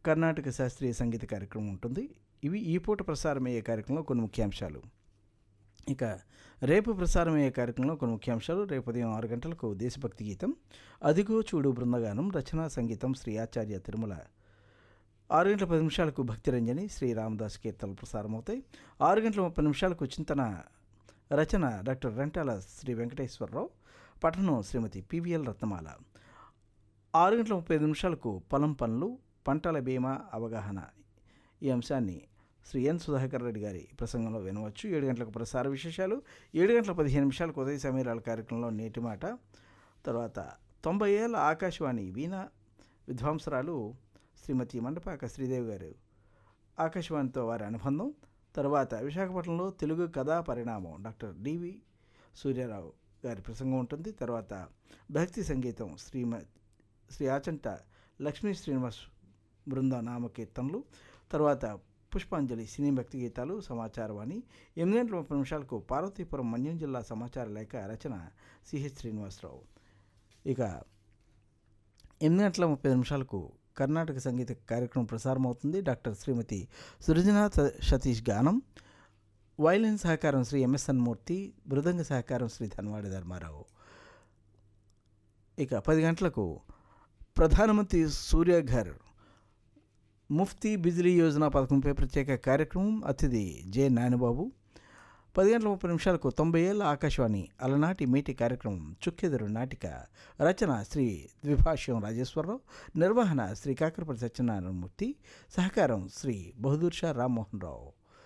కర్ణాటక శాస్త్రీయ సంగీత కార్యక్రమం ఉంటుంది ఇవి ఈ పూట ప్రసారమయ్యే కార్యక్రమంలో కొన్ని ముఖ్యాంశాలు ఇక రేపు ప్రసారమయ్యే కార్యక్రమంలో కొన్ని ముఖ్యాంశాలు రేపు ఉదయం ఆరు గంటలకు దేశభక్తి గీతం అదిగో చూడు బృందగానం రచనా సంగీతం శ్రీ ఆచార్య తిరుమల ఆరు గంటల పది నిమిషాలకు భక్తిరంజని శ్రీ రామదాస్ కీర్తనలు ప్రసారమవుతాయి ఆరు గంటల ముప్పై నిమిషాలకు చింతన రచన డాక్టర్ రెంటాల శ్రీ వెంకటేశ్వరరావు పఠనం శ్రీమతి పివిఎల్ రత్నమాల ఆరు గంటల ముప్పై ఐదు నిమిషాలకు పొలం పనులు పంటల బీమా అవగాహన ఈ అంశాన్ని శ్రీ ఎన్ సుధాకర్ రెడ్డి గారి ప్రసంగంలో వినవచ్చు ఏడు గంటలకు ప్రసార విశేషాలు ఏడు గంటల పదిహేను నిమిషాలకు ఉదయ సమీరాల కార్యక్రమంలో నేటి మాట తర్వాత తొంభై ఏళ్ళ ఆకాశవాణి వీణ విద్వాంసరాలు శ్రీమతి మండపాక శ్రీదేవి గారు ఆకాశవాణితో వారి అనుబంధం తర్వాత విశాఖపట్నంలో తెలుగు కథా పరిణామం డాక్టర్ డివి సూర్యారావు గారి ప్రసంగం ఉంటుంది తర్వాత భక్తి సంగీతం శ్రీమ శ్రీ ఆచంట లక్ష్మీ శ్రీనివాస్ బృంద నామకీర్తనలు తర్వాత పుష్పాంజలి సినీ భక్తి గీతాలు సమాచారవాణి ఎనిమిది గంటల ముప్పై నిమిషాలకు పార్వతీపురం మన్యం జిల్లా సమాచార లేఖ రచన సిహెచ్ శ్రీనివాసరావు ఇక ఎనిమిది గంటల ముప్పై నిమిషాలకు కర్ణాటక సంగీత కార్యక్రమం ప్రసారం అవుతుంది డాక్టర్ శ్రీమతి సృజన సతీష్ గానం వైలిన్ సహకారం శ్రీ ఎంఎస్ఎన్ మూర్తి మృదంగ సహకారం శ్రీ ధన్వాడి ధర్మారావు ఇక పది గంటలకు ప్రధానమంత్రి సూర్యఘర్ ముఫ్తీ బిజిలీ యోజన పథకంపై ప్రత్యేక కార్యక్రమం అతిథి జె నానిబాబు పది గంటల ముప్పై నిమిషాలకు తొంభై ఏళ్ళ ఆకాశవాణి అలనాటి మేటి కార్యక్రమం చుక్కెదురు నాటిక రచన శ్రీ ద్విభాష్యం రాజేశ్వరరావు నిర్వహణ శ్రీ కాకరపల్లి సత్యనారాయణమూర్తి సహకారం శ్రీ బహదూర్ షా రామ్మోహన్ రావు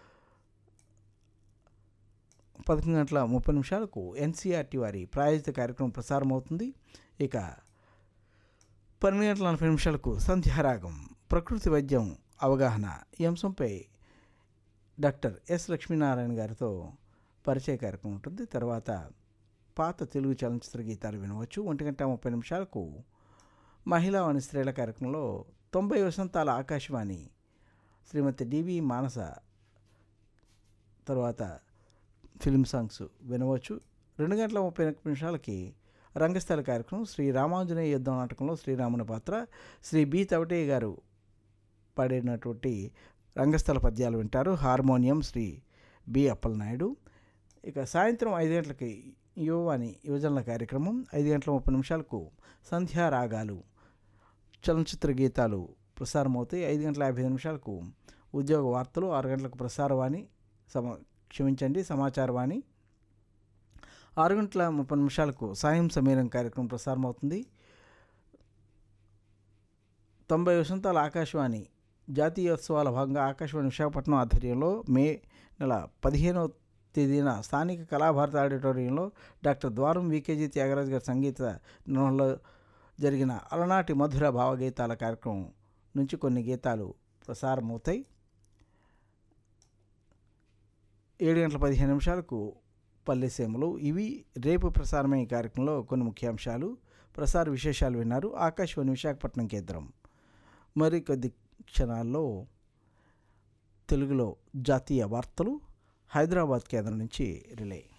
పదకొండు గంటల ముప్పై నిమిషాలకు ఎన్సీఆర్టీ వారి ప్రాయోజిత కార్యక్రమం ప్రసారం అవుతుంది ఇక పన్నెండు గంటల నలభై నిమిషాలకు సంధ్యారాగం ప్రకృతి వైద్యం అవగాహన ఈ అంశంపై డాక్టర్ ఎస్ లక్ష్మీనారాయణ గారితో పరిచయ కార్యక్రమం ఉంటుంది తర్వాత పాత తెలుగు చలనచిత్ర గీతాలు వినవచ్చు ఒంటి గంట ముప్పై నిమిషాలకు మహిళా వాణి స్త్రీల కార్యక్రమంలో తొంభై వసంతాల ఆకాశవాణి శ్రీమతి డివి మానస తర్వాత ఫిల్మ్ సాంగ్స్ వినవచ్చు రెండు గంటల ముప్పై నిమిషాలకి రంగస్థల కార్యక్రమం శ్రీ రామాంజనేయ యుద్ధం నాటకంలో శ్రీరాముని పాత్ర శ్రీ బి తవటయ్య గారు పాడినటువంటి రంగస్థల పద్యాలు వింటారు హార్మోనియం శ్రీ బి అప్పలనాయుడు ఇక సాయంత్రం ఐదు గంటలకి యువవాణి యువజనుల కార్యక్రమం ఐదు గంటల ముప్పై నిమిషాలకు సంధ్యా రాగాలు చలనచిత్ర గీతాలు ప్రసారం అవుతాయి ఐదు గంటల యాభై నిమిషాలకు ఉద్యోగ వార్తలు ఆరు గంటలకు ప్రసారవాణి సమ క్షమించండి సమాచారవాణి ఆరు గంటల ముప్పై నిమిషాలకు సాయం సమీరం కార్యక్రమం ప్రసారం అవుతుంది తొంభై వసంతాల ఆకాశవాణి జాతీయోత్సవాల భాగంగా ఆకాశవాణి విశాఖపట్నం ఆధ్వర్యంలో మే నెల పదిహేనవ తేదీన స్థానిక కళాభారత ఆడిటోరియంలో డాక్టర్ ద్వారం వికేజీ త్యాగరాజు గారి సంగీత నిర్వహణలో జరిగిన అలనాటి మధుర భావగీతాల కార్యక్రమం నుంచి కొన్ని గీతాలు ప్రసారమవుతాయి ఏడు గంటల పదిహేను నిమిషాలకు పల్లెసీమలు ఇవి రేపు ప్రసారమయ్యే కార్యక్రమంలో కొన్ని ముఖ్యాంశాలు ప్రసార విశేషాలు విన్నారు ఆకాశవాణి విశాఖపట్నం కేంద్రం మరి కొద్ది క్షణాల్లో తెలుగులో జాతీయ వార్తలు హైదరాబాద్ కేంద్రం నుంచి రిలే